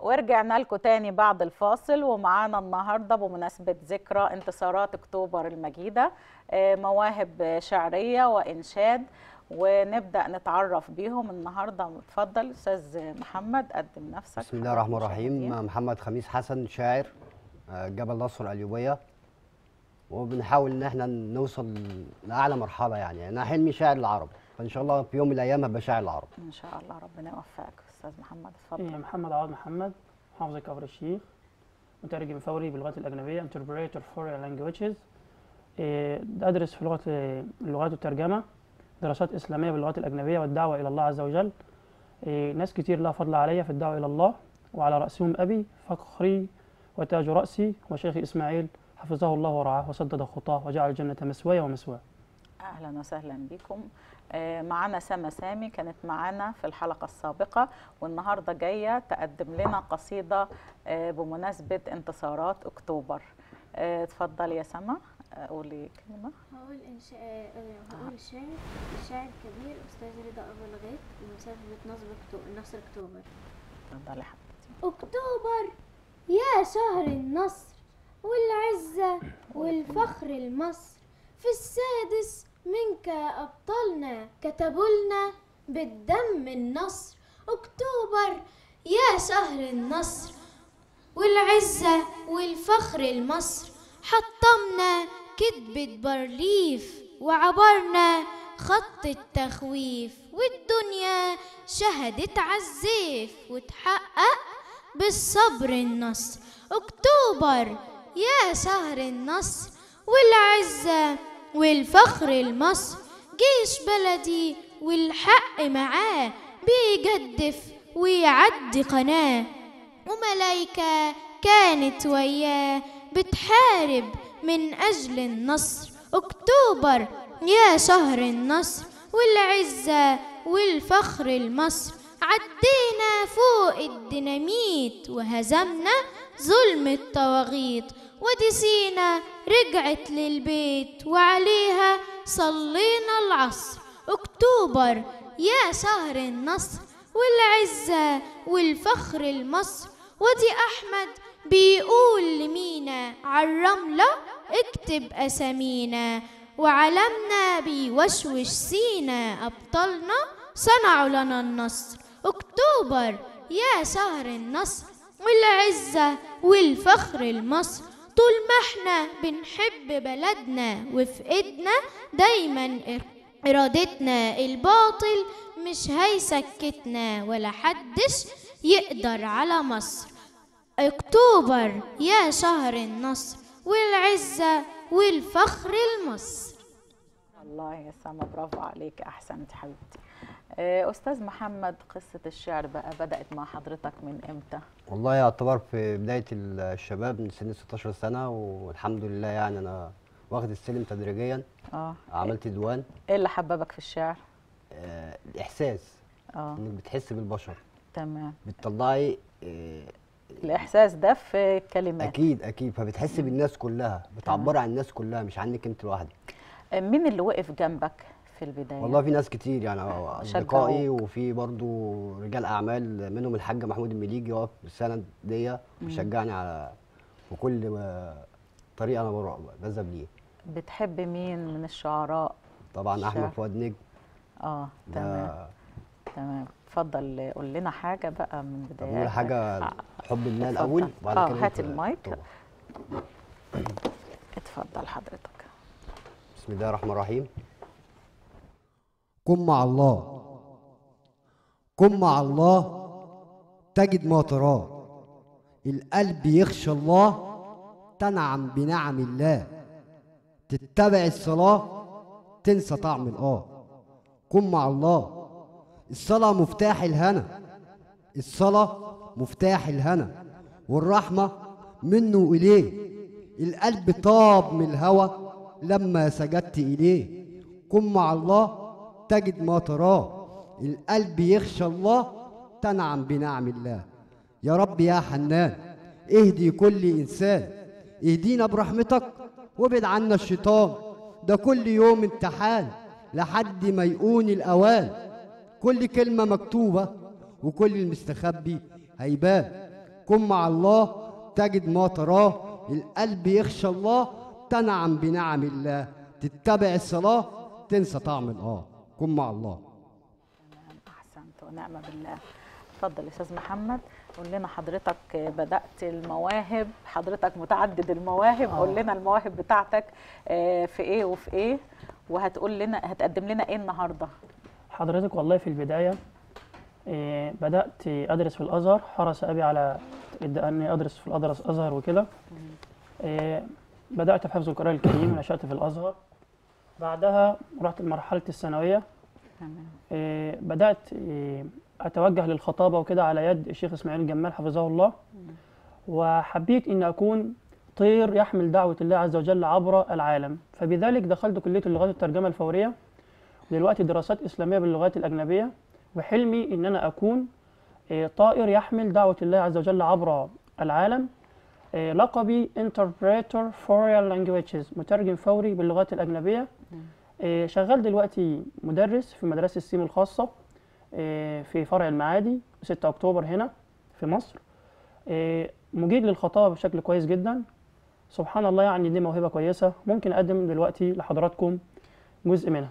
ورجعنا لكم تاني بعد الفاصل ومعانا النهارده بمناسبه ذكرى انتصارات اكتوبر المجيده آه، مواهب شعريه وانشاد ونبدا نتعرف بيهم النهارده اتفضل استاذ محمد قدم نفسك بسم الله الرحمن الرحيم محمد خميس حسن شاعر آه، جبل نصر اليوبيه وبنحاول ان احنا نوصل لاعلى مرحله يعني انا حلمي شاعر العرب فان شاء الله في يوم من الايام هبقى شاعر العرب ان شاء الله ربنا يوفقك استاذ محمد إيه، اتفضل محمد عوض محمد محافظ كفر الشيخ مترجم فوري باللغات الأجنبية interpreter for languages إيه، أدرس في لغة اللغات والترجمة دراسات إسلامية باللغات الأجنبية والدعوة إلى الله عز وجل إيه، ناس كتير لها فضل عليا في الدعوة إلى الله وعلى رأسهم أبي فخري وتاج رأسي وشيخي إسماعيل حفظه الله ورعاه وسدد خطاه وجعل الجنة مثواي ومثواه اهلا وسهلا بكم آه، معانا سما سامي كانت معانا في الحلقه السابقه والنهارده جايه تقدم لنا قصيده آه، بمناسبه انتصارات اكتوبر آه، اتفضلي يا سما آه، قولي كلمه هقول إنشاء آه، هقول الشاعر الشاعر الكبير أستاذ رضا أبو الغيط بمناسبة نصب أكتو- نصر أكتوبر اتفضلي حبيبتي أكتوبر يا شهر النصر والعزة والفخر المصر في السادس منك يا أبطالنا كتبولنا بالدم النصر أكتوبر يا شهر النصر والعزة والفخر المصر حطمنا كذبة بارليف وعبرنا خط التخويف والدنيا شهدت عالزيف وتحقق بالصبر النصر أكتوبر يا شهر النصر والعزة والفخر المصر جيش بلدي والحق معاه بيجدف ويعدي قناه وملايكة كانت وياه بتحارب من أجل النصر أكتوبر يا شهر النصر والعزة والفخر المصر عدينا فوق الديناميت وهزمنا ظلم الطواغيت ودي سينا رجعت للبيت وعليها صلينا العصر أكتوبر يا شهر النصر والعزة والفخر المصر ودي أحمد بيقول لمينا عالرملة اكتب أسامينا وعلمنا بيوشوش سينا أبطالنا صنعوا لنا النصر أكتوبر يا شهر النصر والعزة والفخر المصر طول ما احنا بنحب بلدنا وفي ايدنا دايما إر- ارادتنا الباطل مش هيسكتنا ولا حدش يقدر على مصر اكتوبر يا شهر النصر والعزة والفخر المصر الله يا سما برافو عليك احسنت حبيبتي آه، استاذ محمد قصه الشعر بقى بدات مع حضرتك من امتى والله يعتبر في بدايه الشباب من سن 16 سنه والحمد لله يعني انا واخد السلم تدريجيا اه عملت ديوان ايه اللي حببك في الشعر آه الاحساس اه انك بتحس بالبشر تمام بتطلعي آه الاحساس ده في كلمات اكيد اكيد فبتحس بالناس كلها بتعبري عن الناس كلها مش عنك انت لوحدك آه، مين اللي وقف جنبك في البدايه والله في ناس كتير يعني اصدقائي شجعوك. وفي برضو رجال اعمال منهم الحاج محمود المليجي واقف بالسند دي بيشجعني على وكل ما طريقه انا بروح بذهب ليه بتحب مين من الشعراء طبعا الشعر. احمد فؤاد نجم اه تمام ده تمام اتفضل قول لنا حاجه بقى من طب بداية نقول حاجه حب الله اتفضل. الاول وبعد آه، كده هات انت المايك. طبعا. اتفضل حضرتك بسم الله الرحمن الرحيم كن مع الله كن مع الله تجد ما تراه القلب يخشى الله تنعم بنعم الله تتبع الصلاة تنسى طعم الآه كن مع الله الصلاة مفتاح الهنا الصلاة مفتاح الهنا والرحمة منه إليه القلب طاب من الهوى لما سجدت إليه كن مع الله تجد ما تراه القلب يخشى الله تنعم بنعم الله يا رب يا حنان اهدي كل إنسان اهدينا برحمتك وابعد عنا الشيطان ده كل يوم امتحان لحد ما يقون الأوان كل كلمة مكتوبة وكل المستخبي هيبان كن مع الله تجد ما تراه القلب يخشى الله تنعم بنعم الله تتبع الصلاة تنسى طعم الآه كن مع الله تمام احسنت ونعم بالله اتفضل يا استاذ محمد قول لنا حضرتك بدات المواهب حضرتك متعدد المواهب آه. قول لنا المواهب بتاعتك آه، في ايه وفي ايه وهتقول لنا هتقدم لنا ايه النهارده حضرتك والله في البداية إيه، بدأت أدرس في الأزهر حرص أبي على أني أدرس في الأدرس أزهر وكده إيه، بدأت بحفظ القرآن الكريم ونشأت في الأزهر بعدها رحت لمرحلة الثانوية تمام إيه، بدأت إيه، أتوجه للخطابة وكده على يد الشيخ إسماعيل الجمال حفظه الله وحبيت أن أكون طير يحمل دعوة الله عز وجل عبر العالم فبذلك دخلت كلية اللغات والترجمة الفورية دلوقتي دراسات إسلامية باللغات الأجنبية وحلمي إن أنا أكون آه، طائر يحمل دعوة الله عز وجل عبر العالم آه، لقبي Interpreter Foreign Languages مترجم فوري باللغات الأجنبية آه، شغال دلوقتي مدرس في مدرسة السيم الخاصة آه، في فرع المعادي 6 أكتوبر هنا في مصر آه، مجيد للخطابة بشكل كويس جدا سبحان الله يعني دي موهبة كويسة ممكن أقدم دلوقتي لحضراتكم جزء منها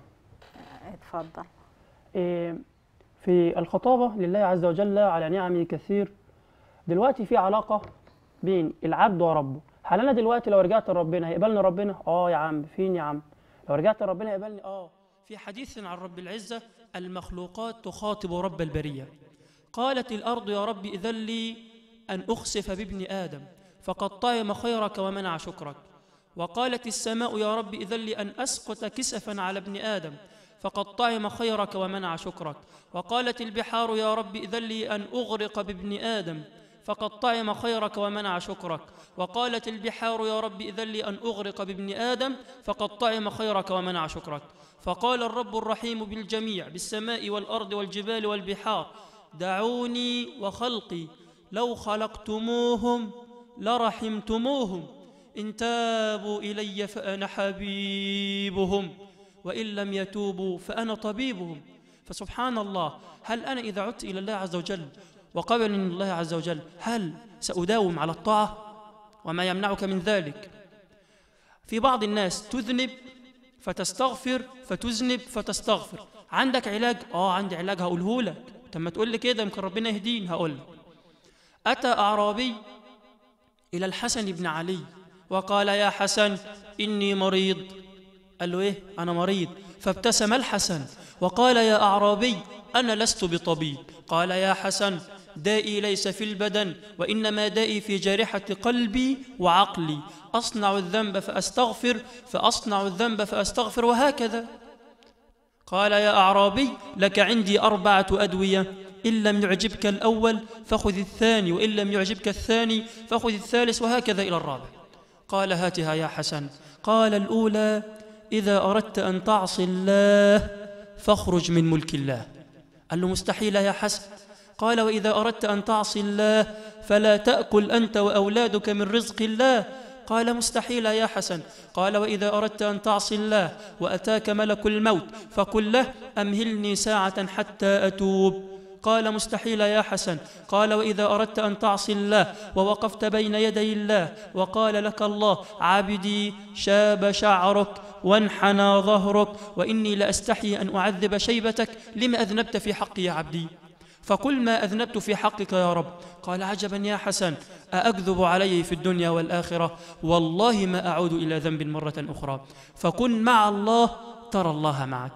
اتفضل إيه، في الخطابة لله عز وجل على نعمه كثير دلوقتي في علاقة بين العبد وربه هل أنا دلوقتي لو رجعت لربنا هيقبلني ربنا؟ آه يا عم فين يا عم؟ لو رجعت لربنا هيقبلني؟ آه في حديث عن رب العزة المخلوقات تخاطب رب البرية قالت الأرض يا رب إذن لي أن أخسف بابن آدم فقد طعم خيرك ومنع شكرك وقالت السماء يا رب إذن لي أن أسقط كسفا على ابن آدم فقد طعم خيرك ومنع شكرك وقالت البحار يا رب إذن لي أن أغرق بابن آدم فقد طعم خيرك ومنع شكرك وقالت البحار يا رب إذن لي أن أغرق بابن آدم فقد طعم خيرك ومنع شكرك فقال الرب الرحيم بالجميع بالسماء والأرض والجبال والبحار دعوني وخلقي لو خلقتموهم لرحمتموهم إن تابوا إلي فأنا حبيبهم وإن لم يتوبوا فأنا طبيبهم فسبحان الله هل أنا إذا عدت إلى الله عز وجل وقبل من الله عز وجل هل سأداوم على الطاعة وما يمنعك من ذلك في بعض الناس تذنب فتستغفر فتذنب فتستغفر عندك علاج اه عندي علاج هقوله لك طب ما تقول لي كده يمكن ربنا يهديني هقول لك اتى اعرابي الى الحسن بن علي وقال يا حسن اني مريض قال له ايه انا مريض فابتسم الحسن وقال يا اعرابي انا لست بطبيب قال يا حسن دائي ليس في البدن وانما دائي في جارحه قلبي وعقلي اصنع الذنب فاستغفر فاصنع الذنب فاستغفر وهكذا قال يا اعرابي لك عندي اربعه ادويه ان لم يعجبك الاول فخذ الثاني وان لم يعجبك الثاني فخذ الثالث وهكذا الى الرابع قال هاتها يا حسن قال الاولى اذا اردت ان تعصي الله فاخرج من ملك الله قال له مستحيل يا حسن قال واذا اردت ان تعصي الله فلا تاكل انت واولادك من رزق الله قال مستحيل يا حسن قال واذا اردت ان تعصي الله واتاك ملك الموت فقل له امهلني ساعه حتى اتوب قال مستحيل يا حسن قال واذا اردت ان تعصي الله ووقفت بين يدي الله وقال لك الله عبدي شاب شعرك وانحنى ظهرك واني لاستحي ان اعذب شيبتك لما اذنبت في حقي يا عبدي فقل ما أذنبت في حقك يا رب قال عجبا يا حسن أأكذب علي في الدنيا والآخرة والله ما أعود إلى ذنب مرة أخرى فكن مع الله ترى الله معك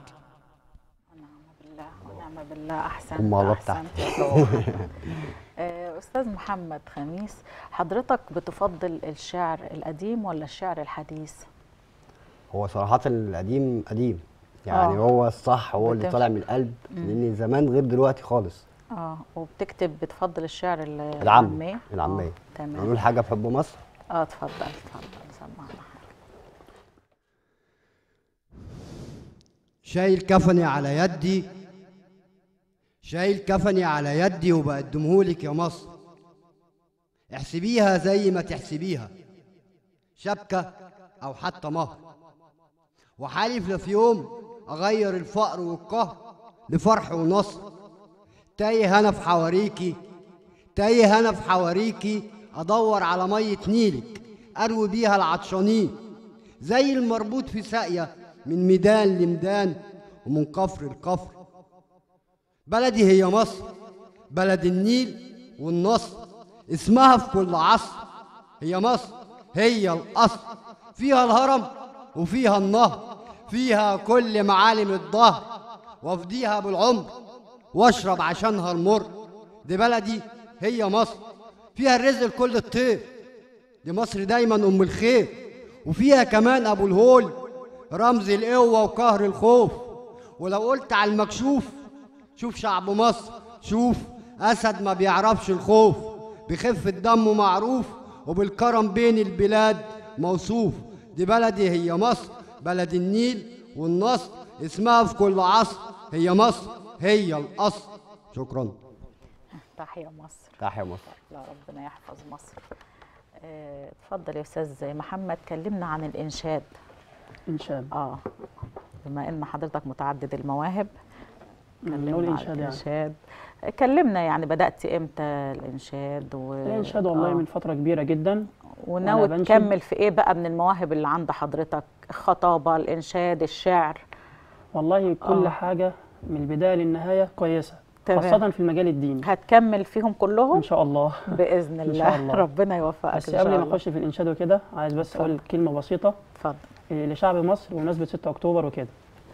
بالله ونعم بالله احسنت أم الله احسنت يا أستاذ محمد. آه، استاذ محمد خميس حضرتك بتفضل الشعر القديم ولا الشعر الحديث هو صراحة القديم قديم يعني آه. هو الصح هو اللي بتف- طالع من القلب لأن زمان غير دلوقتي خالص اه وبتكتب بتفضل الشعر ال- العام العامية العامية آه، تمام نقول حاجة بحب مصر اه اتفضل اتفضل سمعنا شايل كفني على يدي شايل كفني على يدي وبقدمهولك يا مصر احسبيها زي ما تحسبيها شبكة أو حتى مهر وحالف لا في يوم أغير الفقر والقهر لفرح ونصر تايه أنا في حواريكي تايه انا في حواريكي ادور على ميه نيلك اروي بيها العطشانين زي المربوط في ساقيه من ميدان لميدان ومن كفر لكفر بلدي هي مصر بلد النيل والنصر اسمها في كل عصر هي مصر هي الأصل فيها الهرم وفيها النهر فيها كل معالم الظهر وافديها بالعمر واشرب عشانها المر دي بلدي هي مصر فيها الرزق لكل الطير دي مصر دايما ام الخير وفيها كمان ابو الهول رمز القوه وقهر الخوف ولو قلت على المكشوف شوف شعب مصر شوف اسد ما بيعرفش الخوف بخفة دمه معروف وبالكرم بين البلاد موصوف دي بلدي هي مصر بلد النيل والنصر اسمها في كل عصر هي مصر هي الاصل شكرا تحيا مصر تحيا مصر لا ربنا يحفظ مصر آه، اتفضل يا استاذ محمد كلمنا عن الانشاد إنشاد اه بما ان حضرتك متعدد المواهب كلمنا نقول عن إنشاد يعني الانشاد كلمنا يعني بدات امتى الانشاد و... الإنشاد والله آه. من فترة كبيرة جدا وناوي وأنا بنشد. تكمل في ايه بقى من المواهب اللي عند حضرتك الخطابه الانشاد الشعر والله كل آه. حاجة من البداية للنهاية كويسة تمام. خاصة في المجال الديني هتكمل فيهم كلهم إن شاء الله باذن إن الله شاء الله. ربنا يوفقك بس ان شاء قبل ما الله أخش في الإنشاد وكده عايز بس أقول كلمة بسيطة اتفضل إيه، لشعب مصر بمناسبة 6 أكتوبر وكده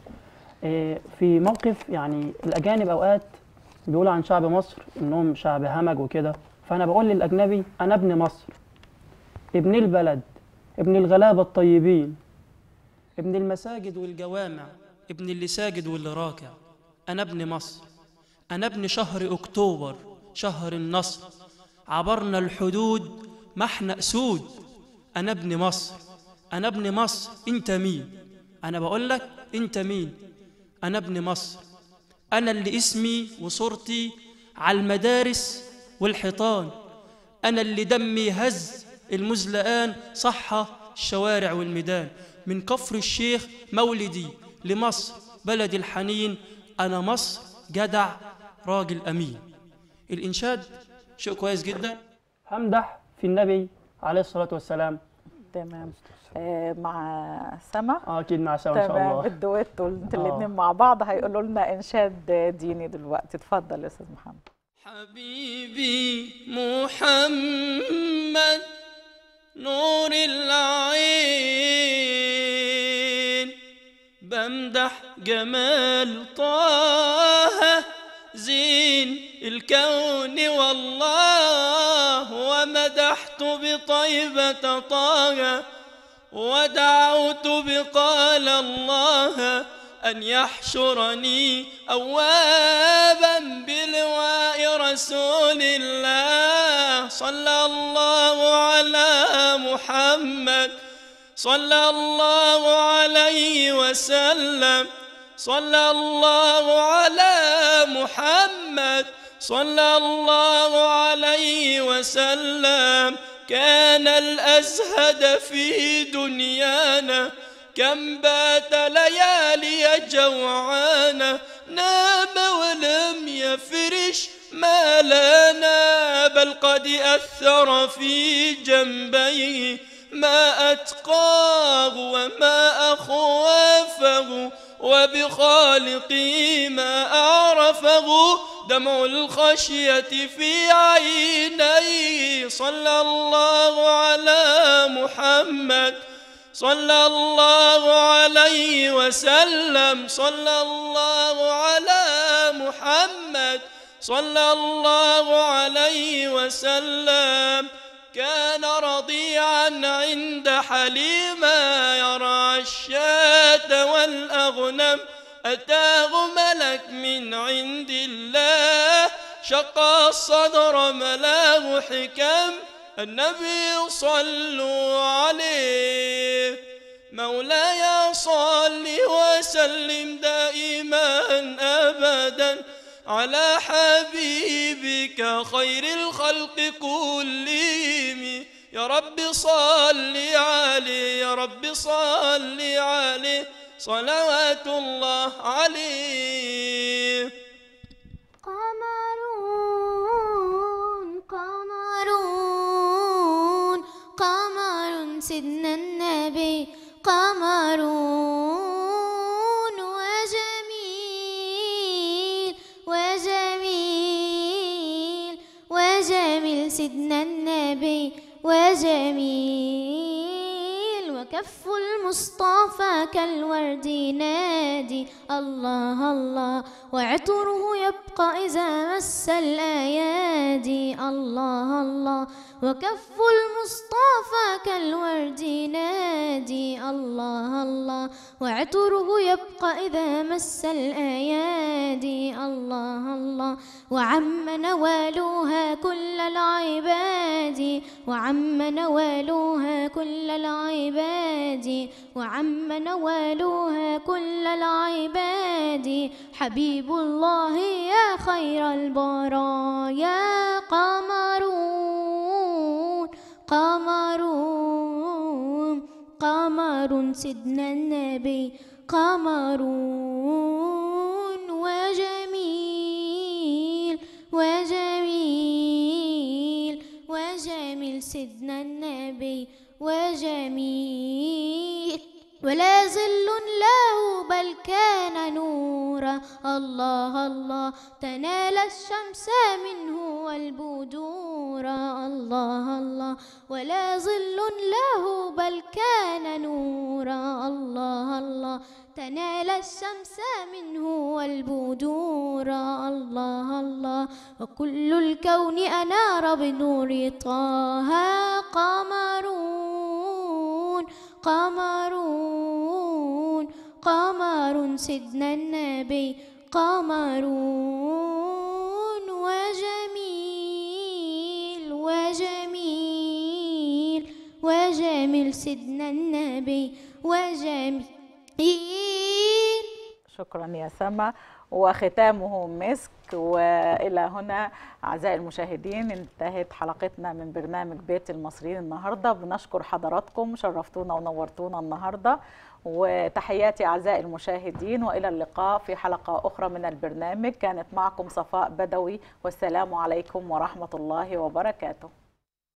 إيه، في موقف يعني الأجانب أوقات بيقولوا عن شعب مصر إنهم شعب همج وكده فأنا بقول للأجنبي أنا ابن مصر ابن البلد ابن الغلابة الطيبين ابن المساجد والجوامع ابن اللي ساجد واللي راكع أنا ابن مصر أنا ابن شهر أكتوبر شهر النصر عبرنا الحدود ما احنا أسود أنا ابن مصر أنا ابن مصر أنت مين أنا بقول لك أنت مين أنا ابن مصر أنا اللي اسمي وصورتي على المدارس والحيطان أنا اللي دمي هز المزلقان صحة الشوارع والميدان من كفر الشيخ مولدي لمصر بلد الحنين أنا مصر جدع راجل أمين الإنشاد شيء كويس جدا همدح في النبي عليه الصلاة والسلام تمام آه مع سما آه أكيد مع سوا إن شاء تمام الله الدويتو انتوا آه. الاثنين مع بعض هيقولوا لنا انشاد ديني دلوقتي اتفضل يا استاذ محمد حبيبي محمد نور العين بمدح جمال طه زين الكون والله ومدحت بطيبة طه ودعوت بقال الله أن يحشرني أوابا بلواء رسول الله صلى الله على محمد صلى الله عليه وسلم صلى الله على محمد صلى الله عليه وسلم كان الأزهد في دنيانا كم بات ليالي جوعانا نام ولم يفرش ما لنا بل قد أثر في جنبيه ما أتقاه وما أخوافه وبخالقي ما أعرفه دمع الخشية في عينيه صلى الله على محمد صلى الله عليه وسلم صلى الله على محمد صلى الله عليه وسلم كان رضيعا عند حليمة يرعى الشاة والأغنم أتاه ملك من عند الله شق الصدر ملاه حكم النبي صلوا عليه مولاي صل وسلم دائما أبدا على حبيبك خير الخلق كلهم يا رب صل عليه يا رب صل عليه صلوات الله عليه قمر سيدنا النبي قمرون وجميل وجميل وجميل سيدنا النبي وجميل وكف المصطفى كالورد ينادي الله الله وعطره يبقى إذا مس الأيادي الله الله وكف المصطفى كالورد ينادي الله الله وعطره يبقى إذا مس الأيادي الله الله وعم نوالوها كل العباد وعم نوالوها كل العباد وعم نوالوها كل العباد حبيب الله يا خير البرايا قمرون قمرون قمر سيدنا النبي قمرون وجميل وجميل وجميل سيدنا النبي وجميل ولا ظل له بل كان نورا الله الله تنال الشمس منه والبدور الله الله ولا ظل له بل كان نورا الله الله تنال الشمس منه والبدور الله الله وكل الكون أنار بنور طه قمرون قمرون قمر سيدنا النبي قمرون وجميل وجميل وجميل سيدنا النبي وجميل شكرا يا سما وختامه مسك والى هنا اعزائي المشاهدين انتهت حلقتنا من برنامج بيت المصريين النهارده بنشكر حضراتكم شرفتونا ونورتونا النهارده وتحياتي اعزائي المشاهدين والى اللقاء في حلقه اخرى من البرنامج كانت معكم صفاء بدوي والسلام عليكم ورحمه الله وبركاته